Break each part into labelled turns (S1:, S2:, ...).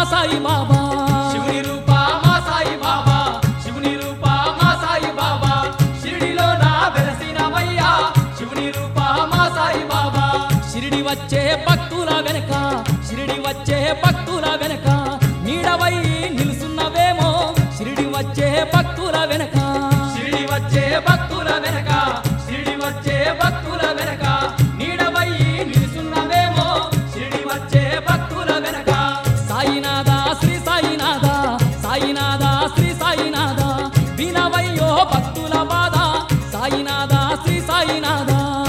S1: సాయి బాబా
S2: శివుని రూప మా సాయి బాబా శివుని రూప మా సాయి బాబా షిరిడిలో నా వెలసినవయ్యా శివుని రూప మా సాయి బాబా
S1: షిరిడి వచ్చే భక్తుల వెనక షిరిడి వచ్చే భక్తుల వెనక నీడవై నిలుసున్నవేమో షిరిడి వచ్చే భక్తుల వెనక
S2: షిరిడి వచ్చే భక్తుల వెనక షిరిడి వచ్చే భక్తుల వెనక నీడవై నిలుసున్నవేమో షిరిడి వచ్చే భక్తుల వెనక
S1: సాయినాథ శ్రీ సాయినాథ సాయినాథ శ్రీ సాయినాథ వినవయ్యో భక్తుల బాధ సాయినాథ శ్రీ సాయినాథ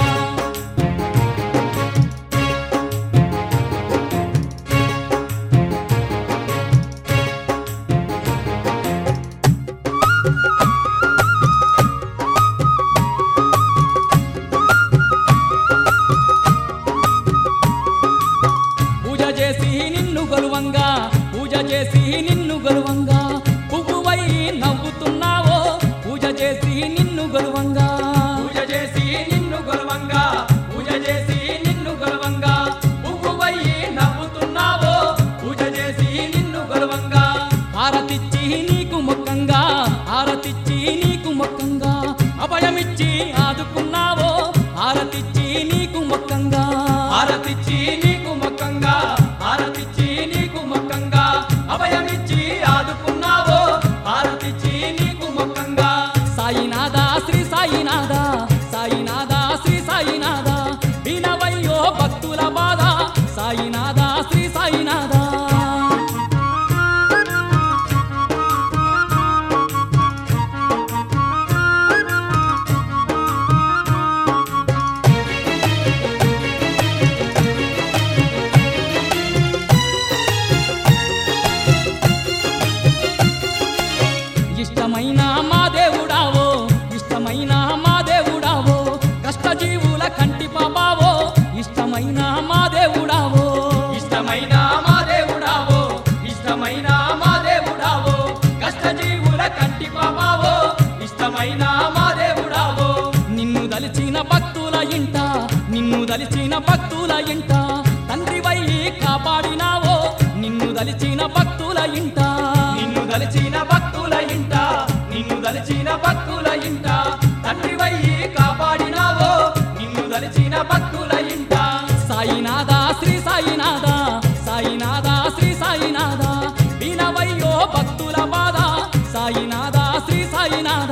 S1: పూజ చేసి నిన్ను గొలువంగా పూజ చేసి నిన్ను గొలువంగా పువ్వువై నవ్వుతున్నావో పూజ చేసి నిన్ను గొలువంగా
S2: పూజ చేసి నిన్ను గొలవంగా పూజ చేసి నిన్ను గొలవంగా పువ్వువయ్యి నవ్వుతున్నావో పూజ చేసి నిన్ను గొలవంగా
S1: హారతిచ్చి నీకు మొక్కంగా హారతిచ్చి నీకు మొక్కంగా అభయమిచ్చి ఆదుకున్నావో హారతిచ్చి నీకు మొక్కంగా
S2: హారతిచ్చి నీకు మొక్కంగా హారతిచ్చి నీకు మొక్కంగా అభయమిచ్చి ఆదుకున్నావో హారతిచ్చి నీకు మొక్కంగా
S1: సాయినాథ శ్రీ సాయినాథ సాయినాథ శ్రీ సాయినాథ వినవయ్యో భక్తుల బాధ సాయినాథ శ్రీ సాయినాథ ఇష్టమైన మా దేవుడావో ఇష్టమైన మా దేవుడావో కష్టజీవుల కంటి పాపావో ఇష్టమైన మా దేవుడావో
S2: ఇష్టమైన మా దేవుడావో ఇష్టమైన మా దేవుడావో కష్టజీవుల కంటి పాపావో ఇష్టమైన మా దేవుడావో
S1: నిన్ను దలిచిన భక్తుల ఇంట నిన్ను దలిచిన భక్తుల ఇంట తండ్రివై కాపాడినావో నిన్ను దలిచిన భక్తుల ఇంట
S2: నిన్ను దలిచిన భక్తుల ఇంట నిన్ను దలిచిన భక్తుల ఇంట తండ్రివయ్యి కాపాడినావో నిన్ను దలిచిన భక్తుల ఇంట
S1: సాయినాథ శ్రీ సాయినాథ సాయినాథ శ్రీ సాయినాథ వినవయ్యో భక్తుల బాధ సాయినాథ శ్రీ సాయినాథ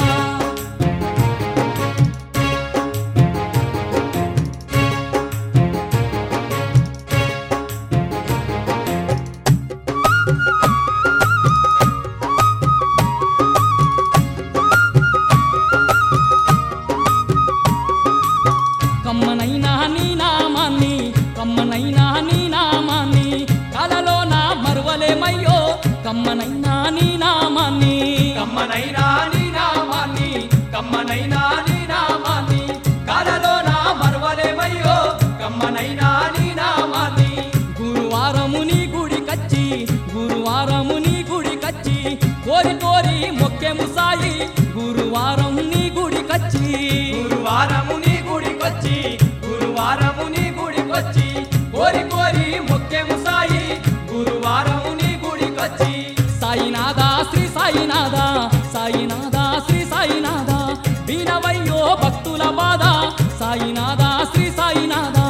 S1: కమ్మనైనా నీ నామాన్ని కమ్మనైనా నీ నామాన్ని కలలో నా మరువలేమయ్యో కమ్మనైనా నీ నామాన్ని
S2: కమ్మనైనా నీ నామాన్ని కమ్మనైనా నీ నామాన్ని కలలో నా మరవలేమయ్యో కమ్మనైనా నీ నామాన్ని
S1: గురువారము నీ గుడి కచ్చి గురువారము నీ గుడి కచ్చి కోరి కోరి మొక్కెము సాయి గురువారం నీ గుడి కచ్చి
S2: గురువారము నీ గుడికొచ్చి గురువారము నీ గుడికొచ్చి కోరి కోరి మొక్కెము సాయి గురువారము నీ గుడికొచ్చి
S1: సాయినాథ శ్రీ సాయినాథ సాయినాథ శ్రీ సాయినాథ వినవయ్యో భక్తుల బాధ సాయినాథ శ్రీ సాయినాథ